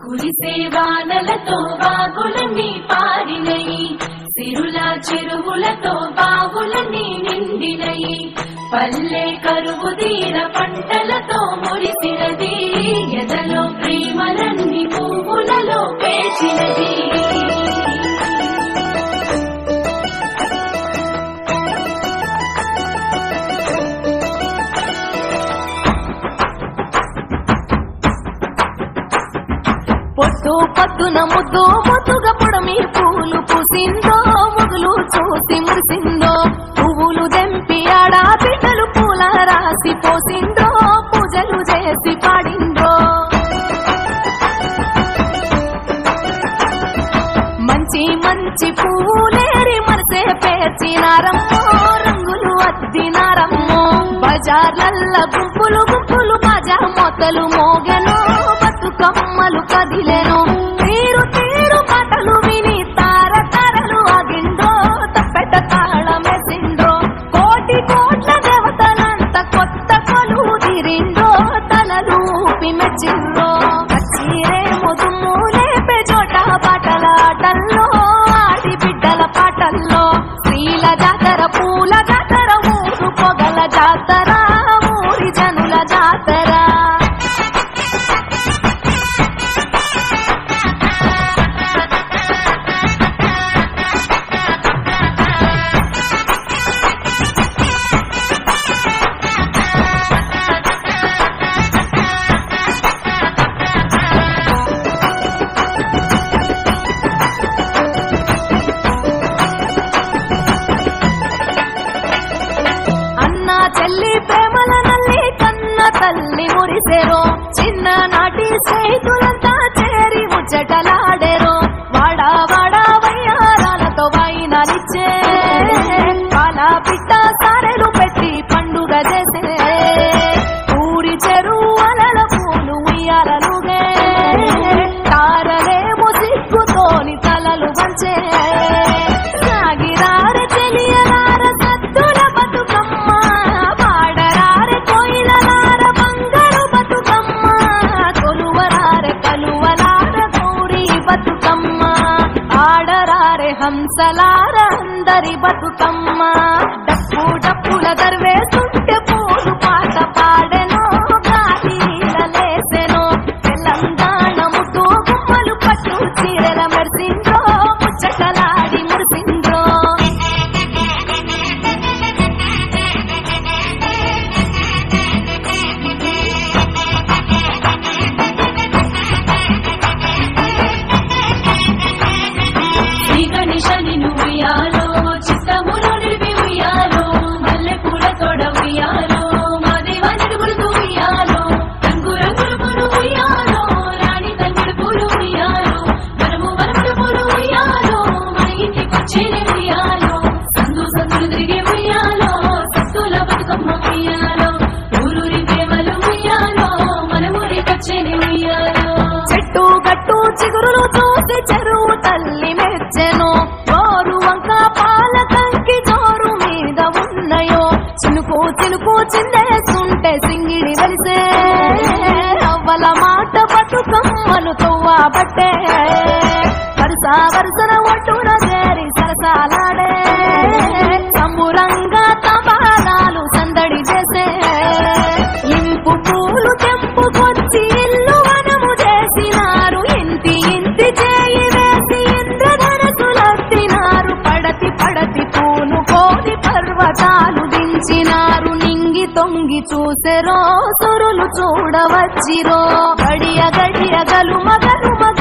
కురిసే వానలతో బాగులన్నీ పారినయి సిరుల చెరువులతో బావులన్నీ నిండినయి పల్లె కరువు తీర పంటలతో మురిసినది ఎదలో ప్రేమలన్నీ పువ్వులలో పేచినది పొద్దు పొద్దున ముద్దు ముద్దుగా పొడమి పూలు పూసిందో ముగులు చూసి మురిసిందో పువ్వులు దెంపి ఆడా బిడ్డలు పూల రాసి పోసిందో పూజలు చేసి పాడిందో మంచి మంచి పూలేరి మనసే పేర్చినారమ్మో రంగులు అద్దినారమ్మో బజార్లల్ల గుంపులు గుంపులు బాజా మొత్తలు మోగెను బతుకమ్మలు కదిలెను తీరు తీరు పాటలు విని తార తారలు ఆగిండ్రో తప్పెట తాళమేసిండ్రో కోటి కోట్ల దేవతలంత కొత్త కొలువు తిరిండ్రో తలలు ఊపి మెచ్చిండ్రో చీరే ముదుము లేపే చోట పాటల ఆటల్లో ఆడి బిడ్డల పాటల్లో స్త్రీల జాతర పూల జాతర ఊరు పొగల జాతర ఊరి జనుల జాతర అన్న చెల్లి ప్రేమల నల్లి కన్న తల్లి మురిసెరో చిన్న నాటి స్నేహితులంతా చేరి ముచ్చటలాడెరో వాడా వాడా వయ్యారాలతో వైనాలిచ్చే పాల పిట్ట సారెలు పెట్టి పండుగ చేసే ఊరి చెరువు అలల పూలు ఉయ్యాలలుగే తారలేమో సిగ్గుతోని తలలు వంచే సాగిరార చెలియలార సత్తుల బతుకమ్మ పాడరార కోయిలలార బంగారు బతుకమ్మ కొలువరార కలువలార గౌరీ బతుకమ్మ ఆడరారే హంసలార అందరి బతుకమ్మ డప్పు డప్పుల దర్వేస్తుంటే పూలు పాట పాడెనో గాలి లేసెనో తెలంగాణ ముద్దు గుమ్మలు పట్టు చీరల మెరిసిండ్రో ముచ్చటలాడి మురిసిండ్రో శ్రీ గణేశని ఉయ్యాలో చిత్తములు నిలిపి ఉయ్యాలో మల్లె పూల తోడ ఉయ్యాలో మా దేవానికి గుర్తు ఉయ్యాలో రంగు రంగుల పూలు ఉయ్యాలో రాణి తంగుడు పూలు ఉయ్యాలో మనము మనముడు పూలు ఉయ్యాలో మన ఇంటికొచ్చేనే ఉయ్యాలో సందు సందులు తిరిగే ఉయ్యాలో సత్తుల బతుకమ్మ ఉయ్యాలో ఊరూరి ప్రేమలు ఉయ్యాలో మన ఊరికొచ్చేనే ఉయ్యాలో చెట్టు గట్టు చిగురులు చూసి చెరువు తల్లి మెచ్చెను జోరు వంక పాల కంకి జోరు మీద ఉన్నాయో చినుకు చినుకు చిందేస్తుంటే సింగిడి వెలిసే రవ్వల మాట బతుకమ్మలు తవ్వబట్టే వరుస వరుసన ఒట్టున చేరి సరసాలాడే సంబురంగా తపాలాలు సందడి చేసే ఇంపు పూలు తెంపుకొచ్చి ఇల్లు వనము చేసినారు ఇంటి ఇంటి చేయి వేసి ఇంద్రధనసులొత్తినారు పడతి పడతి పూలు కోడి పర్వతాలు దించినారు నింగి తొంగి చూసెరో సురులు చూడవచ్చిరో గడియ గడియ గలు మగలు మగ